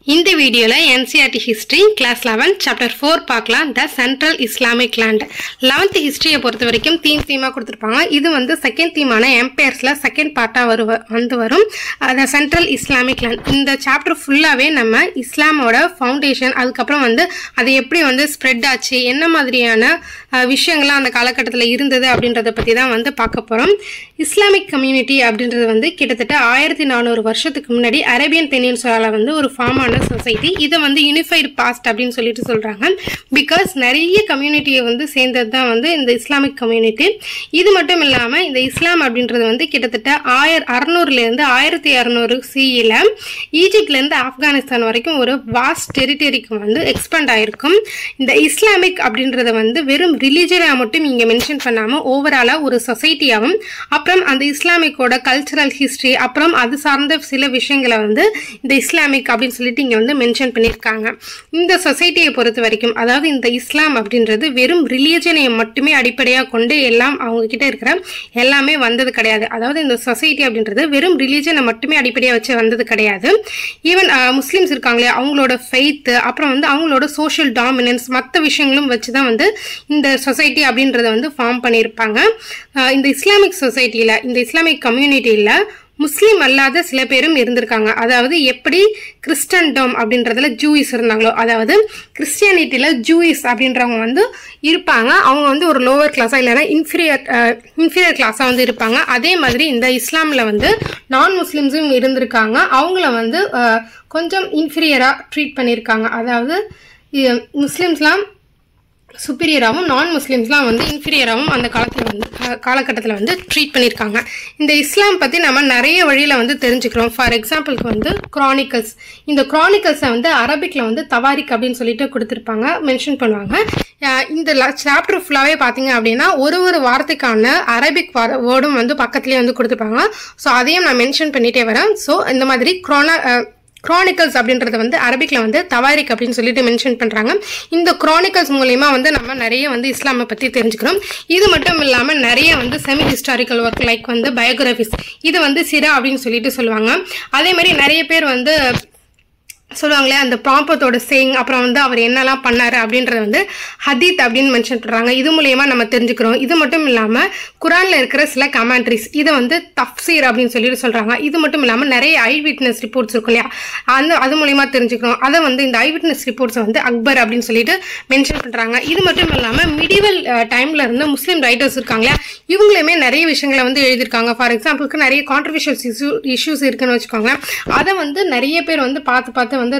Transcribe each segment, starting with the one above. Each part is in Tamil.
இந்த வீடியோவில் NCERT history class eleven chapter four பார்க்கலாம் the central Islamic land eleventh ஹிஸ்ட்ரியை பொறுத்த வரைக்கும் தீம் தீமாக கொடுத்துருப்பாங்க இது வந்து செகண்ட் தீமான எம்பையர்ஸில் செகண்ட் பார்ட்டாக வரு வந்து வரும் த சென்ட்ரல் இஸ்லாமிக் லேண்ட் இந்த சாப்டர் ஃபுல்லாகவே நம்ம இஸ்லாமோட ஃபவுண்டேஷன் அதுக்கப்புறம் வந்து அது எப்படி வந்து ஸ்ப்ரெட் ஆச்சு என்ன மாதிரியான அஹ், விஷயங்கள்லாம் அந்த காலகட்டத்தில் இருந்தது அப்படின்றத பற்றி தான் வந்து பார்க்க போகிறோம் இஸ்லாமிக் கம்யூனிட்டி அப்படின்றது வந்து கிட்டத்தட்ட ஆயிரத்தி நானூறு வருஷத்துக்கு முன்னாடி அரேபியன் பெனின்சுலாவில் வந்து ஒரு ஃபார்ம் ஆன சொசைட்டி இதை வந்து யூனிஃபைடு பாஸ்ட் அப்படின்னு சொல்லிட்டு சொல்கிறாங்க பிகாஸ் நிறைய கம்யூனிட்டியை வந்து சேர்ந்தது தான் வந்து இந்த இஸ்லாமிக் கம்யூனிட்டி இது மட்டும் இல்லாமல் இந்த இஸ்லாம் அப்படின்றது வந்து கிட்டத்தட்ட ஆயிர அறநூறுலேருந்து ஆயிரத்தி இரநூறு சிஇல ஈஜிப்ட்லேருந்து ஆப்கானிஸ்தான் வரைக்கும் ஒரு வாஸ்ட் டெரிட்டரிக்கு வந்து எக்ஸ்பேண்ட் ஆயிருக்கும் இந்த இஸ்லாமிக் அப்படின்றத வந்து வெறும் ரிலீஜனாக மட்டும் இங்கே மென்ஷன் பண்ணாமல் ஓவராலாக ஒரு சொசைட்டியாகவும் அப்புறம் அந்த இஸ்லாமிக்கோட கல்ச்சரல் ஹிஸ்ட்ரி அப்புறம் அது சார்ந்த சில விஷயங்களை வந்து இந்த இஸ்லாமிக் அப்படின்னு சொல்லிட்டு இங்கே வந்து மென்ஷன் பண்ணியிருக்காங்க இந்த சொசைட்டியை பொறுத்த வரைக்கும் அதாவது இந்த இஸ்லாம் அப்படின்றது வெறும் ரிலீஜனை மட்டுமே அடிப்படையாக கொண்டு எல்லாம் அவங்க கிட்ட இருக்கிற எல்லாமே வந்தது கிடையாது அதாவது இந்த சொசைட்டி அப்படின்றது வெறும் ரிலீஜனை மட்டுமே அடிப்படையாக வச்சு வந்தது கிடையாது ஈவன் முஸ்லீம்ஸ் இருக்காங்களே அவங்களோட ஃபெய்த்து அப்புறம் வந்து அவங்களோட சோஷியல் டாமினன்ஸ் மற்ற விஷயங்களும் வச்சு தான் வந்து இந்த சொசைட்டி அப்படின்றத வந்து ஃபார்ம் பண்ணியிருப்பாங்க அஹ் இந்த இஸ்லாமிக் சொசைட்டியில் இந்த இஸ்லாமிக் கம்யூனிட்டியில் முஸ்லீம் அல்லாத சில பேரும் இருந்திருக்காங்க அதாவது எப்படி கிறிஸ்டன்டம் அப்படின்றதுல ஜூயிஸ் இருந்தாங்களோ அதாவது கிறிஸ்டியானிட்டியில் ஜூயிஸ் அப்படின்றவங்க வந்து இருப்பாங்க அவங்க வந்து ஒரு லோவர் கிளாஸாக இல்லைன்னா இன்ஃபீரியர் இன்ஃபீரியர் கிளாஸாக வந்து இருப்பாங்க அதே மாதிரி இந்த இஸ்லாமில் வந்து நான் முஸ்லீம்ஸும் இருந்திருக்காங்க அவங்கள வந்து அஹ், கொஞ்சம் இன்ஃபீரியராக ட்ரீட் பண்ணியிருக்காங்க அதாவது இ- முஸ்லிம்ஸ்லாம் சுப்பீரியராகவும் நான் முஸ்லீம்ஸ்லாம் வந்து இன்ஃபீரியராகவும் அந்த காலத்தில் வந்து காலகட்டத்தில் வந்து ட்ரீட் பண்ணியிருக்காங்க இந்த இஸ்லாம் பற்றி நம்ம நிறைய வழியில் வந்து தெரிஞ்சுக்கிறோம் ஃபார் எக்ஸாம்பிளுக்கு வந்து க்ரானிக்கல்ஸ் இந்த க்ரானிக்கல்ஸை வந்து அரபிக்கில் வந்து தவாரிக் அப்படின்னு சொல்லிட்டு கொடுத்துருப்பாங்க மென்ஷன் பண்ணுவாங்க அஹ் இந்த சாப்டர் ஃபுல்லாகவே பார்த்தீங்க அப்படின்னா ஒரு ஒரு வார்த்தைக்கான அரபிக் வேர்டும் வந்து பக்கத்துலேயே வந்து கொடுத்துருப்பாங்க ஸோ அதையும் நான் மென்ஷன் பண்ணிகிட்டே வரேன் ஸோ இந்த மாதிரி க்ரோனா க்ரானிக்கல்ஸ் அப்படின்றத வந்து அரபிக்கில் வந்து தவாரிக் அப்படின்னு சொல்லிட்டு மென்ஷன் பண்ணுறாங்க இந்த க்ரானிக்கல்ஸ் மூலயமா வந்து நம்ம நிறைய வந்து இஸ்லாமை பற்றி தெரிஞ்சுக்கிறோம் இது மட்டும் இல்லாமல் நிறைய வந்து செமி ஹிஸ்டாரிக்கல் ஒர்க் லைக் வந்து பயோகிராஃபிஸ் இது வந்து சிரா அப்படின்னு சொல்லிட்டு சொல்லுவாங்க அதே மாதிரி நிறைய பேர் வந்து சொல்லுவாங்களே அந்த ப்ராப்பத்தோட சேயிங் அப்புறம் வந்து அவர் என்னெல்லாம் பண்ணாரு அப்படின்றத வந்து ஹதீத் அப்படின்னு மென்ஷன் பண்ணுறாங்க இது மூலயமா நம்ம தெரிஞ்சுக்கிறோம் இது மட்டும் இல்லாமல் குரானில் இருக்கிற சில கமெண்ட்ரிஸ் இதை வந்து தஃப்சீர் அப்படின்னு சொல்லிட்டு சொல்கிறாங்க இது மட்டும் இல்லாமல் நிறைய ஐ விட்னஸ் ரிப்போர்ட்ஸ் இருக்கும் இல்லையா அந்த அது மூலயமா தெரிஞ்சுக்கிறோம் அதை வந்து இந்த ஐ விட்னஸ் ரிப்போர்ட்ஸை வந்து அக்பர் அப்படின்னு சொல்லிட்டு மென்ஷன் பண்ணுறாங்க இது மட்டும் இல்லாமல் மிடிவல் டைமில் இருந்த முஸ்லீம் ரைட்டர்ஸ் இருக்காங்க இல்லையா இவங்களுமே நிறைய விஷயங்களை வந்து எழுதியிருக்காங்க ஃபார் எக்ஸாம்பிளுக்கு நிறைய கான்ட்ரவர்ஷியல் இஷ்யூ இஷ்யூஸ் இருக்குன்னு வச்சுக்கோங்க அதை வந்து நிறைய பேர் வந்து பார்த்து பார்த்து வந்து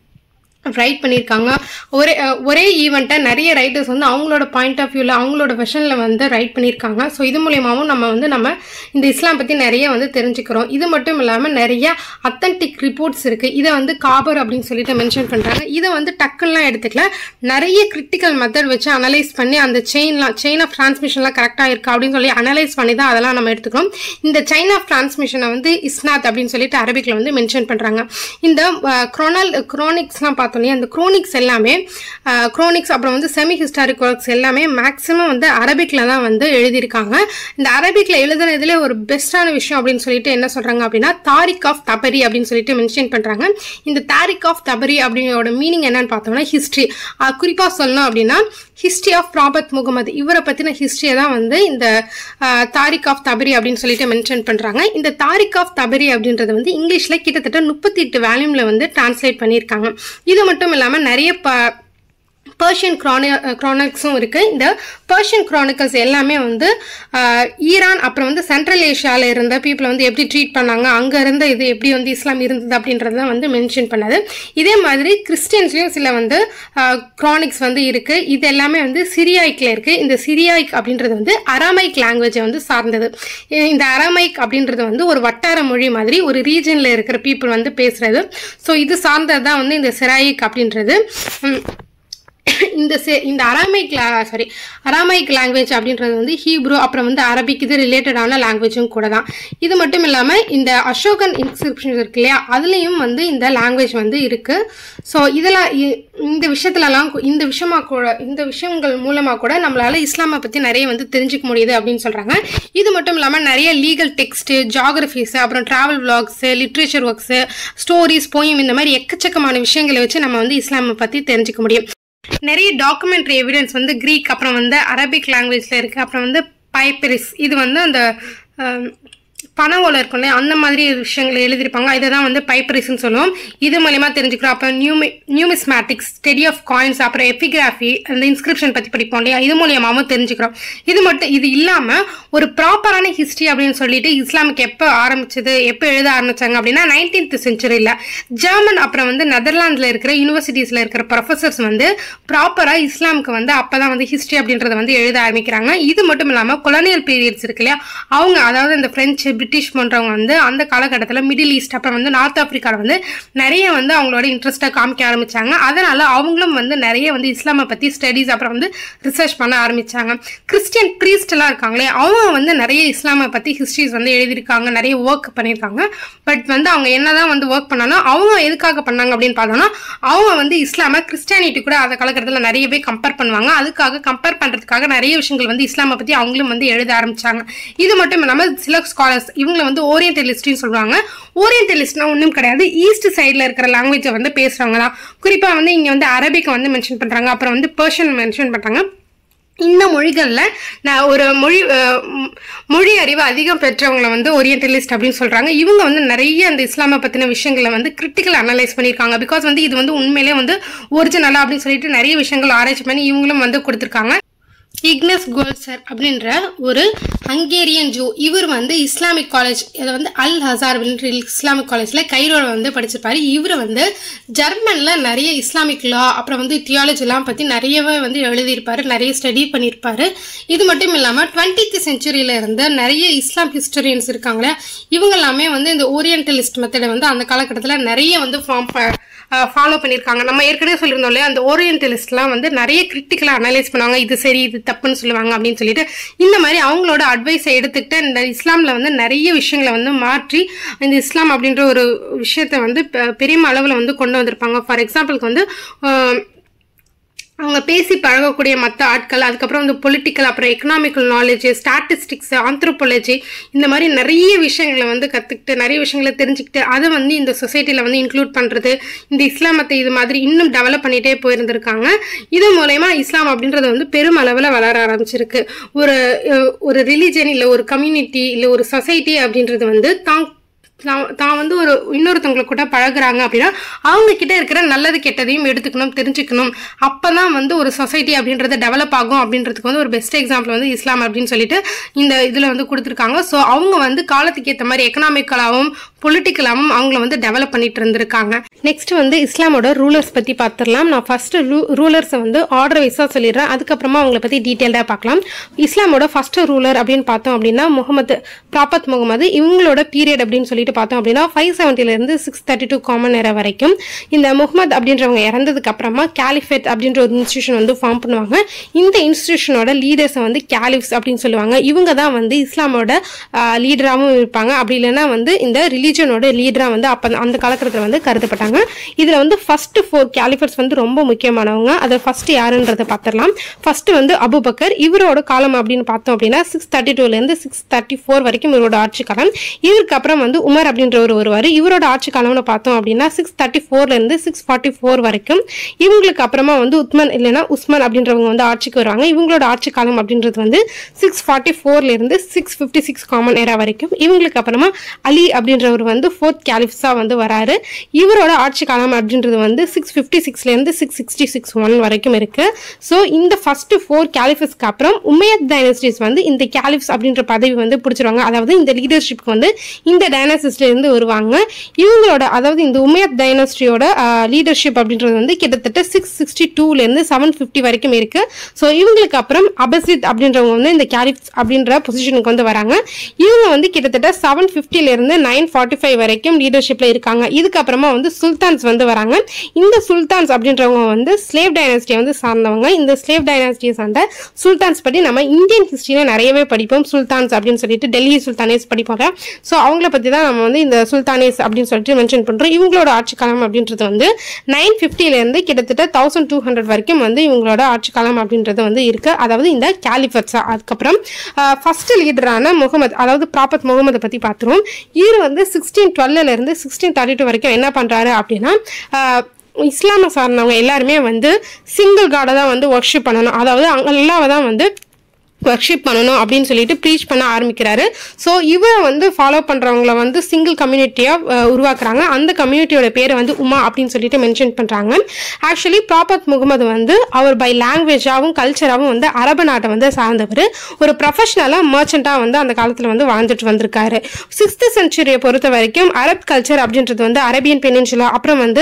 ரைட் பண்ணியிருக்காங்க ஒரே அஹ், ஒரே ஈவெண்ட்டை நிறைய ரைட்டர்ஸ் வந்து அவங்களோட பாயிண்ட் ஆஃப் வியூவில் அவங்களோட வெர்ஷனில் வந்து ரைட் பண்ணியிருக்காங்க ஸோ இது மூலியமாகவும் நம்ம வந்து நம்ம இந்த இஸ்லாம் பற்றி நிறைய வந்து தெரிஞ்சுக்கிறோம் இது மட்டும் இல்லாமல் நிறைய அத்தன்டிக் ரிப்போர்ட்ஸ் இருக்குது இதை வந்து காபர் அப்படின்னு சொல்லிட்டு மென்ஷன் பண்ணுறாங்க இதை வந்து டக்குலாம் எடுத்துக்கல நிறைய கிரிட்டிக்கல் மெத்தட் வச்சு அனலைஸ் பண்ணி அந்த செயின்லாம் செயின் ஆஃப் டிரான்ஸ்மிஷன்லாம் கரெக்டாக இருக்கா அப்படின்னு சொல்லி அனலைஸ் பண்ணி தான் அதெல்லாம் நம்ம எடுத்துக்கிறோம் இந்த செயின் ஆஃப் டிரான்ஸ்மிஷனை வந்து இஸ்னாத் அப்படின்னு சொல்லிட்டு அரபிக்கில் வந்து மென்ஷன் பண்ணுறாங்க இந்த குரோனல் குரோனிக்ஸ்லாம் பார்த்தோன்னே அந்த குரோனிக்ஸ் எல்லாமே குரோனிக்ஸ் அப்புறம் வந்து செமி ஹிஸ்டாரிக் ஒர்க்ஸ் எல்லாமே மேக்ஸிமம் வந்து அரபிக்கில் தான் வந்து எழுதியிருக்காங்க இந்த அரபிக்கில் எழுதுனதுல ஒரு பெஸ்ட்டான விஷயம் அப்படின்னு சொல்லிட்டு என்ன சொல்கிறாங்க அப்படின்னா தாரிக் ஆஃப் தபரி அப்படின்னு சொல்லிட்டு மென்ஷன் பண்ணுறாங்க இந்த தாரிக் ஆஃப் தபரி அப்படிங்கிறோட மீனிங் என்னன்னு பார்த்தோம்னா ஹிஸ்ட்ரி குறிப்பாக சொல்லணும் அப்படின்னா ஹிஸ்ட்ரி ஆஃப் ப்ராபத் முகமது இவரை பற்றின ஹிஸ்ட்ரியை தான் வந்து இந்த ஆஹ், தாரிக் ஆஃப் தபரி அப்படின்னு சொல்லிட்டு மென்ஷன் பண்ணுறாங்க இந்த தாரிக் ஆஃப் தபரி அப்படின்றது வந்து இங்கிலீஷில் கிட்டத்தட்ட முப்பத்தி எட்டு வேல்யூமில் வந்து டிரான்ஸ்லேட் பண்ணியிருக்காங்க இது மட்டும் இல்லாமல் நிறைய ப பர்ஷியன் க்ரானி க்ரானிக்ஸும் இருக்குது இந்த பர்ஷியன் க்ரானிக்கல்ஸ் எல்லாமே வந்து ஆஹ், ஈரான் அப்புறம் வந்து சென்ட்ரல் ஏஷியாவில் இருந்த பீப்புளை வந்து எப்படி ட்ரீட் பண்ணாங்க அங்கே இருந்த இது எப்படி வந்து இஸ்லாம் இருந்தது அப்படின்றத தான் வந்து மென்ஷன் பண்ணது இதே மாதிரி கிறிஸ்டியன்ஸ்லேயும் சில வந்து க்ரானிக்ஸ் வந்து இருக்குது இது எல்லாமே வந்து சிரியாய்க்கில் இருக்குது இந்த சிரியாய்க் அப்படின்றது வந்து அரமைக் லாங்குவேஜை வந்து சார்ந்தது இ- இந்த அரமைக் அப்படின்றது வந்து ஒரு வட்டார மொழி மாதிரி ஒரு ரீஜனில் இருக்கிற பீப்புள் வந்து பேசுகிறது ஸோ இது சார்ந்தது தான் வந்து இந்த சிராயிக் அப்படின்றது உம், இந்த சே இந்த அராமைக் சாரி அராமைக் லாங்குவேஜ் அப்படின்றது வந்து ஹீப்ரு அப்புறம் வந்து அரபிக் இது ரிலேட்டடான லாங்குவேஜும் கூட தான் இது மட்டும் இல்லாமல் இந்த அசோகன் இன்ஸ்கிரிப்ஷன் இருக்கு இல்லையா அதுலேயும் வந்து இந்த லாங்குவேஜ் வந்து இருக்குது ஸோ இதெல்லாம் இ- இந்த விஷயத்துலலாம் கு- இந்த விஷயமா கூட இந்த விஷயங்கள் மூலமாக கூட நம்மளால இஸ்லாமை பற்றி நிறைய வந்து தெரிஞ்சுக்க முடியுது அப்படின்னு சொல்கிறாங்க இது மட்டும் இல்லாமல் நிறைய லீகல் டெக்ஸ்ட்டு ஜாகிரஃபிஸ் அப்புறம் travel vlogs literature works stories poem இந்த மாதிரி எக்கச்சக்கமான விஷயங்களை வச்சு நம்ம வந்து இஸ்லாமை பற்றி தெரிஞ்சுக்க முடியும் நிறைய டாக்குமெண்ட்ரி எவிடன்ஸ் வந்து கிரீக் அப்புறம் வந்து அரபிக் லாங்குவேஜில் இருக்குது அப்புறம் வந்து பைப்பரிஸ் இது வந்து அந்த ஆம், பனை ஓலை இருக்கும் இல்லையா அந்த மாதிரி விஷயங்களை எழுதியிருப்பாங்க இதை தான் வந்து பைப்பரிஸ்ன்னு சொல்லுவோம் இது மூலயமா தெரிஞ்சுக்கிறோம் அப்புறம் numi numismatics study of coins அப்புறம் எபிகிராஃபி அந்த இன்ஸ்கிரிப்ஷன் பற்றி படிப்போம் இல்லையா இது மூலியமாகவும் தெரிஞ்சுக்கிறோம் இது மட்டும் இது இல்லாமல் ஒரு ப்ராப்பரான ஹிஸ்ட்ரி அப்படின்னு சொல்லிட்டு இஸ்லாமுக்கு எப்போ ஆரம்பிச்சது எப்போ எழுத ஆரம்பிச்சாங்க அப்படின்னா நைன்டீன்த் செஞ்சுரியில் ஜெர்மன் அப்புறம் வந்து நெதர்லாந்தில் இருக்கிற யூனிவர்சிட்டிஸில் இருக்கிற ப்ரொஃபசர்ஸ் வந்து ப்ராப்பராக இஸ்லாமுக்கு வந்து அப்போ தான் வந்து ஹிஸ்ட்ரி அப்படின்றத வந்து எழுத ஆரம்பிக்கிறாங்க இது மட்டும் இல்லாமல் கொலனியல் பீரியட்ஸ் இருக்கு இல்லையா அவங்க அதாவது இந்த பிரெஞ்சு பிரிட்டிஷ் போன்றவங்க வந்து அந்த காலகட்டத்தில் மிடில் ஈஸ்ட் அப்புறம் வந்து நார்த் ஆப்பிரிக்காவில் வந்து நிறைய வந்து அவங்களோட இன்ட்ரெஸ்ட்டை காமிக்க ஆரம்பிச்சாங்க அதனால அவங்களும் வந்து நிறைய வந்து இஸ்லாமை பற்றி ஸ்டடீஸ் அப்புறம் வந்து ரிசர்ச் பண்ண ஆரம்பிச்சாங்க கிறிஸ்டியன் ப்ரீஸ்ட் எல்லாம் இருக்காங்களே அவங்க வந்து நிறைய இஸ்லாமை பற்றி ஹிஸ்ட்ரிஸ் வந்து எழுதியிருக்காங்க நிறைய ஒர்க் பண்ணியிருக்காங்க பட் வந்து அவங்க என்னதான் வந்து ஒர்க் பண்ணாலும் அவங்க எதுக்காக பண்ணாங்க அப்படின்னு பார்த்தோம்னா அவங்க வந்து இஸ்லாமை கிறிஸ்டியானிட்டி கூட அந்த காலகட்டத்தில் நிறையவே கம்பேர் பண்ணுவாங்க அதுக்காக கம்பேர் பண்ணுறதுக்காக நிறைய விஷயங்கள் வந்து இஸ்லாமை பற்றி அவங்களும் வந்து எழுத ஆரம்பிச்சாங்க இது மட்டும் இல்லாமல் சில ஸ்காலர்ஸ் இவங்களை வந்து ஓரியன்டலிஸ்ட்னு சொல்லுவாங்க ஓரியன்டலிஸ்ட்னா ஒன்றும் கிடையாது ஈஸ்ட் சைடில் இருக்கிற லாங்குவேஜை வந்து பேசுகிறவங்க தான் குறிப்பாக வந்து இங்கே வந்து அரபிக்கை வந்து மென்ஷன் பண்ணுறாங்க அப்புறம் வந்து பெர்ஷியன் மென்ஷன் பண்ணுறாங்க இந்த மொழிகளில் நான் ஒரு மொழி அஹ், ம், மொழி அறிவு அதிகம் பெற்றவங்களை வந்து ஓரியன்டலிஸ்ட் அப்படின்னு சொல்கிறாங்க இவங்க வந்து நிறைய அந்த இஸ்லாமை பற்றின விஷயங்களை வந்து கிரிட்டிக்கல் அனலைஸ் பண்ணியிருக்காங்க பிகாஸ் வந்து இது வந்து உண்மையிலே வந்து ஒரிஜினலாக அப்படின்னு சொல்லிட்டு நிறைய விஷயங்கள் ஆராய்ச்சி பண்ணி இவங்களும் வந்து கொடுத்துருக்காங்க இக்னஸ் கோல்சர் அப்படின்ற ஒரு ஹங்கேரியன் ஜூ இவர் வந்து இஸ்லாமிக் காலேஜ் இதை வந்து அல் ஹசார் அப்படின்ற இஸ்லாமிக் காலேஜில் கைரோவில் வந்து படிச்சிருப்பாரு இவர் வந்து ஜெர்மனில் நிறைய இஸ்லாமிக் லா அப்புறம் வந்து தியாலஜிலாம் பற்றி நிறையவே வந்து எழுதியிருப்பாரு நிறைய ஸ்டடி பண்ணியிருப்பாரு இது மட்டும் இல்லாமல் டுவெண்ட்டித் செஞ்சுரியில் இருந்த நிறைய இஸ்லாம் ஹிஸ்டரியன்ஸ் இருக்காங்களே இவங்க எல்லாமே வந்து இந்த ஓரியன்டலிஸ்ட் மெத்தடை வந்து அந்த காலகட்டத்தில் நிறைய வந்து ஃபார்ம் ஃபாலோ பண்ணியிருக்காங்க நம்ம ஏற்கனவே சொல்லியிருந்தோம் இல்லையா அந்த ஓரியன்டலிஸ்ட்லாம் வந்து நிறைய கிரிட்டிக்கலாக அனலைஸ் பண்ணுவாங்க இது சரி இது தப்புன்னு சொல்லுவாங்க அப்படின்னு சொல்லிட்டு இந்த மாதிரி அவங்களோட அட்வைஸை எடுத்துக்கிட்டு இந்த இஸ்லாமில் வந்து நிறைய விஷயங்களை வந்து மாற்றி இந்த இஸ்லாம் அப்படின்ற ஒரு விஷயத்தை வந்து பெ- பெரிய அளவில் வந்து கொண்டு வந்திருப்பாங்க ஃபார் எக்ஸாம்பிளுக்கு வந்து ஆஹ், அவங்க பேசி பழகக்கூடிய மற்ற ஆட்கள் அதுக்கப்புறம் வந்து பொலிட்டிக்கல் அப்புறம் எக்கனாமிக்கல் நாலேஜ் ஸ்டாட்டிஸ்டிக்ஸ் ஆந்த்ரோபாலஜி இந்த மாதிரி நிறைய விஷயங்களை வந்து கற்றுக்கிட்டு நிறைய விஷயங்களை தெரிஞ்சுக்கிட்டு அதை வந்து இந்த சொசைட்டியில் வந்து இன்க்ளூட் பண்ணுறது இந்த இஸ்லாமத்தை இது மாதிரி இன்னும் டெவலப் பண்ணிகிட்டே போயிருந்திருக்காங்க இது மூலயமா இஸ்லாம் அப்படின்றது வந்து பெரும் அளவில் வளர ஆரம்பிச்சிருக்கு ஒரு அஹ், ஒரு ரிலீஜன் இல்லை ஒரு கம்யூனிட்டி இல்லை ஒரு சொசைட்டி அப்படின்றது வந்து தான் தான் தான் வந்து ஒரு இன்னொருத்தவங்களை கூட பழகுறாங்க அப்படின்னா அவங்க கிட்ட இருக்கிற நல்லது கெட்டதையும் எடுத்துக்கணும் தெரிஞ்சுக்கணும் அப்பதான் வந்து ஒரு சொசைட்டி அப்படின்றது டெவலப் ஆகும் அப்படின்றதுக்கு வந்து ஒரு பெஸ்ட் எக்ஸாம்பிள் வந்து இஸ்லாம் அப்படின்னு சொல்லிட்டு இந்த இதில் வந்து கொடுத்துருக்காங்க ஸோ அவங்க வந்து காலத்துக்கு ஏற்ற மாதிரி எக்கனாமிக்கலாகவும் பொலிட்டிக்கலாகவும் அவங்கள வந்து டெவலப் பண்ணிட்டு இருந்திருக்காங்க நெக்ஸ்ட் வந்து இஸ்லாமோட ரூலர்ஸ் பற்றி பார்த்துடலாம் நான் ஃபர்ஸ்ட் ரூலர்ஸை வந்து ஆர்டர் வைஸாக சொல்லிடுறேன் அதுக்கப்புறமா அவங்கள பற்றி டீட்டெயில்டாக பார்க்கலாம் இஸ்லாமோட ஃபர்ஸ்ட் ரூலர் அப்படின்னு பார்த்தோம் அப்படின்னா முகமது ப்ராபத் முகமது இவங்களோட பீரியட் அப்படின்னு சொல்லிட்டு பார்த்தோம் அப்படின்னா ஃபைவ் செவன்ட்டிலேருந்து சிக்ஸ் தேர்ட்டி டூ காமன் நேரம் வரைக்கும் இந்த முகமது அப்படின்றவங்க இறந்ததுக்கு அப்புறமா கேலிஃபேட் அப்படின்ற ஒரு இன்ஸ்டியூஷன் வந்து ஃபார்ம் பண்ணுவாங்க இந்த இன்ஸ்டியூஷனோட லீடர்ஸை வந்து கேலிஃப்ஸ் அப்படின்னு சொல்லுவாங்க இவங்க தான் வந்து இஸ்லாமோட லீடராகவும் இருப்பாங்க அப்படி இல்லைன்னா வந்து இந்த ரிலீஜனோட லீடராக வந்து அப்போ அந்த காலகட்டத்தில் வந்து கருதப்பட்டாங்க இதில் வந்து ஃபர்ஸ்ட் ஃபோர் கேலிஃபர்ஸ் வந்து ரொம்ப முக்கியமானவங்க அதை ஃபர்ஸ்ட் யாருன்றதை பார்த்துடலாம் ஃபர்ஸ்ட் வந்து அபுபக்கர் இவரோட காலம் அப்படின்னு பார்த்தோம் அப்படின்னா சிக்ஸ் தேர்ட்டி டூலேருந்து சிக்ஸ் தேர்ட்டி ஃபோர் வரைக்கும் இவரோட ஆட்சி காலம் இதற்கு அப்புறம் வந்து உமர் அப்படின்றவர் வருவார் இவரோட ஆட்சி காலம்னு பார்த்தோம் அப்படின்னா சிக்ஸ் தேர்ட்டி ஃபோர்லேருந்து சிக்ஸ் ஃபார்ட்டி ஃபோர் வரைக்கும் இவங்களுக்கு அப்புறமா வந்து உத்மன் இல்லைன்னா உஸ்மான் அப்படின்றவங்க வந்து ஆட்சிக்கு வருவாங்க இவங்களோட ஆட்சி காலம் அப்படின்றது வந்து சிக்ஸ் ஃபார்ட்டி ஃபோர்லேருந்து six fifty six common era வரைக்கும் இவங்களுக்கு அப்புறமா அலி அப்படின்றவர் வந்து ஃபோர்த் கேலிஃப்ஸாக வந்து வராரு இவரோட ஆட்சி காலம் அப்படின்றது வந்து சிக்ஸ் ஃபிஃப்டி சிக்ஸ்லேருந்து சிக்ஸ் சிக்ஸ்டி சிக்ஸ் ஒன் வரைக்கும் இருக்கு ஸோ இந்த ஃபர்ஸ்ட் ஃபோர் கேலிஃபஸ்க்கு அப்புறம் உமையத் டைனஸ்டிஸ் வந்து இந்த கேலிஃப்ஸ் அப்படின்ற பதவி வந்து பிடிச்சிருவாங்க அதாவது இந்த லீடர்ஷிப்க்கு வந்து இந்த டைனசிஸ்ல இருந்து வருவாங்க இவங்களோட அதாவது இந்த உமையத் டைனஸ்டியோட லீடர்ஷிப் அப்படின்றது வந்து கிட்டத்தட்ட சிக்ஸ் சிக்ஸ்டி டூலேருந்து செவன் ஃபிஃப்டி வரைக்கும் இருக்கு ஸோ இவங்களுக்கு அப்புறம் அபசித் அப்படின்றவங்க வந்து இந்த கேலிஃப்ஸ் அப்படின்ற பொசிஷனுக்கு வந்து வராங்க இவங்க வந்து கிட்டத்தட்ட செவன் ஃபிஃப்டிலேருந்து நைன் ஃபார்ட்டி ஃபார்ட்டி ஃபைவ் வரைக்கும் லீடர்ஷிப்பில் இருக்காங்க இதுக்கப்புறமா வந்து சுல்தான்ஸ் வந்து வராங்க இந்த சுல்தான்ஸ் அப்படின்றவங்க வந்து ஸ்லேவ் டைனாஸ்டியை வந்து சார்ந்தவங்க இந்த ஸ்லேவ் டைனாஸ்டியை சார்ந்த சுல்தான்ஸ் பற்றி நம்ம இந்தியன் ஹிஸ்ட்ரியில் நிறையவே படிப்போம் சுல்தான்ஸ் அப்படின்னு சொல்லிட்டு டெல்லி சுல்தானேஸ் படிப்பாங்க ஸோ அவங்கள பற்றி தான் நம்ம வந்து இந்த சுல்தானேஸ் அப்படின்னு சொல்லிட்டு மென்ஷன் பண்ணுறோம் இவங்களோட ஆட்சி காலம் அப்படின்றது வந்து நைன் ஃபிஃப்டிலேருந்து கிட்டத்தட்ட தௌசண்ட் டூ ஹண்ட்ரட் வரைக்கும் வந்து இவங்களோட ஆட்சி காலம் அப்படின்றது வந்து இருக்கு அதாவது இந்த கேலிஃபர்ஸா அதுக்கப்புறம் ஃபர்ஸ்ட் லீடரான முகமது அதாவது ப்ராப்பத் முகமது பற்றி பார்த்துருவோம் இவர் வந்து சிக்ஸ்டீன் டுவெல்லேருந்து சிக்ஸ்டீன் தேர்ட்டி டூ வரைக்கும் என்ன பண்ணுறாரு அப்படின்னா ஆஹ், இஸ்லாமை சார்ந்தவங்க எல்லாருமே வந்து சிங்கிள் காடை தான் வந்து ஒர்க்ஷிப் பண்ணணும் அதாவது அங்கே எல்லாம் தான் வந்து ஒர்க்ஷிப் பண்ணணும் அப்படின்னு சொல்லிட்டு ப்ரீச் பண்ண ஆரம்பிக்கிறாரு ஸோ இவரை வந்து ஃபாலோ பண்ணுறவங்கள வந்து சிங்கிள் கம்யூனிட்டியாக உருவாக்குறாங்க அந்த கம்யூனிட்டியோட பேரை வந்து உமா அப்படின்னு சொல்லிட்டு மென்ஷன் பண்ணுறாங்க ஆக்சுவலி ப்ராபத் முகமது வந்து அவர் பை லாங்குவேஜாகவும் கல்ச்சராகவும் வந்து அரபு நாட்டை வந்து சார்ந்தவர் ஒரு ப்ரொஃபஷனலாக மர்ச்சண்ட்டாக வந்து அந்த காலத்தில் வந்து வாழ்ந்துட்டு வந்திருக்காரு சிக்ஸ்த் செஞ்சுரியை பொறுத்த வரைக்கும் அரப் கல்ச்சர் அப்படின்றது வந்து அரேபியன் பெனின்சுலா அப்புறம் வந்து